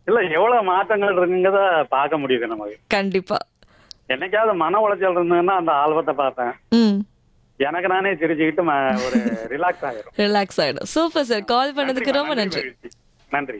இல்ல எவ்வளவு மாற்றங்கள் இருக்குங்கிறத பார்க்க முடியுது நமக்கு கண்டிப்பா என்னைக்காவது மன உளைச்சல் இருந்ததுன்னா அந்த ஆல்பத்தை பார்த்தேன் ம் எனக்கு நானே சிரிச்சுக்கிட்டு ம- ஒரு ரிலாக்ஸ் ஆயிரும் ரிலாக்ஸ் ஆயிடும் சூப்பர் சார் கால் பண்ணதுக்கு ரொம்ப நன்றி மகிழ்ச்சி. நன்றி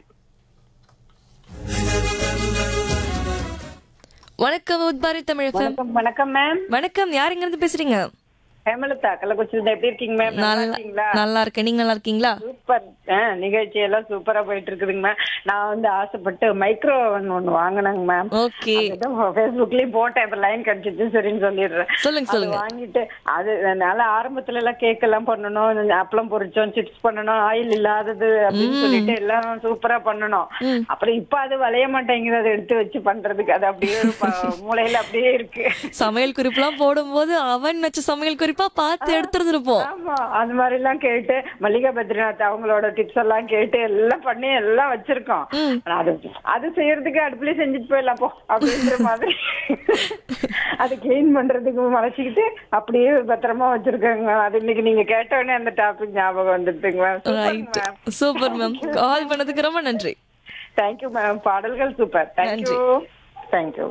வணக்கம் உத்பாரி தமிழ் FM. வணக்கம் வணக்கம் மேம் வணக்கம் யார் இங்க இருந்து பேசுறீங்க ஹேமலதா கள்ளக்குறிச்சியில எப்படி இருக்கீங்க மேம் நல்லா நல்லா இருக்கீங்களா நல்லா இருக்கேன் நீங்க நல்லா இருக்கீங்களா சூப்பர் நிகழ்ச்சி எல்லாம் சூப்பரா போயிட்டு இருக்குதுங்க மேம் நான் வந்து ஆசைப்பட்டு மைக்ரோ ஓவன் ஒண்ணு வாங்கினேங்க மேம் ஓகே ஃபேஸ்புக்லயும் போட்டேன் இப்ப லைன் கிடைச்சிச்சு சரின்னு சொல்லிடுறேன் சொல்லுங்க அது சொல்லுங்க வாங்கிட்டு அது அதனால ஆரம்பத்துல எல்லாம் கேக் எல்லாம் பண்ணணும் அப்பளம் பொரிச்சோம் சிப்ஸ் பண்ணணும் ஆயில் இல்லாதது அப்படின்னு சொல்லிட்டு எல்லாம் சூப்பரா பண்ணணும் அப்புறம் இப்ப அது வளைய மாட்டேங்குது அதை எடுத்து வச்சு பண்றதுக்கு அது அப்படியே ப- மூளையில அப்படியே இருக்கு சமையல் குறிப்புலாம் போடும்போது அவன் வச்ச சமையல் குறிப்பா பார்த்து எடுத்துருந்துருப்போம் ஆமா அந்த மாதிரி எல்லாம் கேட்டு மல்லிகா பத்ரிநாத் அவங்களோட டிப்ஸ் எல்லாம் கேட்டு எல்லாம் பண்ணி எல்லாம் வச்சிருக்கோம் ஆனா அது அது செய்யறதுக்கு அடுப்புலயே செஞ்சுட்டு போயிடலாம் போ அப்படின்ற மாதிரி அது கிளீன் பண்றதுக்கு மறைச்சிக்கிட்டு அப்படியே பத்திரமா வச்சிருக்காங்க அது இன்னைக்கு நீங்க கேட்ட உடனே அந்த டாபிக் ஞாபகம் வந்துட்டுங்க right ma'am super ma'am call பண்ணதுக்கு ரொம்ப நன்றி தேங்க்யூ மேம் பாடல்கள் சூப்பர் தேங்க்யூ தேங்க்யூ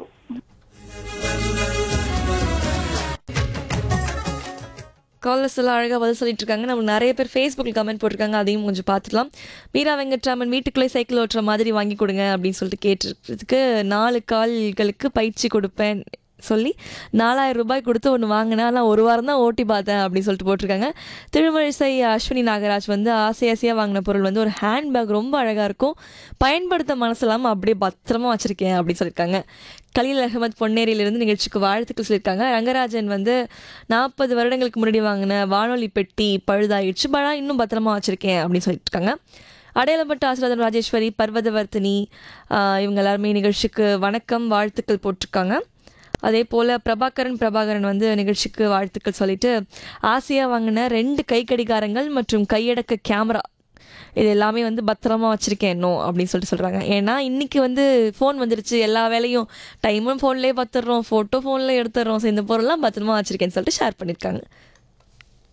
காலர்ஸ் எல்லாம் அழகாக பதில் சொல்லிட்டு இருக்காங்க நம்ம நிறைய பேர் ஃபேஸ்புக்கில் கமெண்ட் போட்டிருக்காங்க அதையும் கொஞ்சம் பார்த்துக்கலாம் மீரா வெங்கட்ராமன் வீட்டுக்குள்ளே சைக்கிள் ஓட்டுற மாதிரி வாங்கி கொடுங்க அப்படின்னு சொல்லிட்டு கேட்டிருக்கிறதுக்கு நாலு கால்களுக்கு பயிற்சி கொடுப்பேன் சொல்லி நாலாயிரம் ரூபாய் கொடுத்து ஒன்று வாங்கினேன் ஆனால் ஒரு வாரம் தான் ஓட்டி பார்த்தேன் அப்படின்னு சொல்லிட்டு போட்டிருக்காங்க திருமழிசை அஸ்வினி நாகராஜ் வந்து ஆசை ஆசையாக வாங்கின பொருள் வந்து ஒரு ஹேண்ட்பேக் ரொம்ப அழகாக இருக்கும் பயன்படுத்த மனசு இல்லாமல் அப்படியே பத்திரமா வச்சுருக்கேன் அப்படின்னு சொல்லியிருக்காங்க கலீல் அகமத் பொன்னேரியிலிருந்து நிகழ்ச்சிக்கு வாழ்த்துக்கள் சொல்லியிருக்காங்க ரங்கராஜன் வந்து நாற்பது வருடங்களுக்கு முன்னாடி வாங்கின வானொலி பெட்டி பழுதாயிடுச்சு பழா இன்னும் பத்திரமா வச்சுருக்கேன் அப்படின்னு சொல்லிட்டு இருக்காங்க அடையாளப்பட்ட ஆசிரியர் ராஜேஸ்வரி பர்வதவர்த்தினி ஆஹ் இவங்க எல்லாருமே நிகழ்ச்சிக்கு வணக்கம் வாழ்த்துக்கள் போட்டிருக்காங்க அதே போல் பிரபாகரன் பிரபாகரன் வந்து நிகழ்ச்சிக்கு வாழ்த்துக்கள் சொல்லிட்டு ஆசையாக வாங்கின ரெண்டு கை கடிகாரங்கள் மற்றும் கையடக்க கேமரா இது எல்லாமே வந்து பத்திரமா வச்சிருக்கேன் இன்னும் அப்படின்னு சொல்லிட்டு சொல்கிறாங்க ஏன்னா இன்னைக்கு வந்து ஃபோன் வந்துருச்சு எல்லா வேலையும் டைமும் ஃபோன்லேயே பார்த்துடுறோம் ஃபோட்டோ ஃபோனில் எடுத்துடுறோம் ஸோ இந்த பொருள்லாம் பத்திரமா வச்சிருக்கேன்னு சொல்லிட்டு ஷேர் பண்ணியிருக்காங்க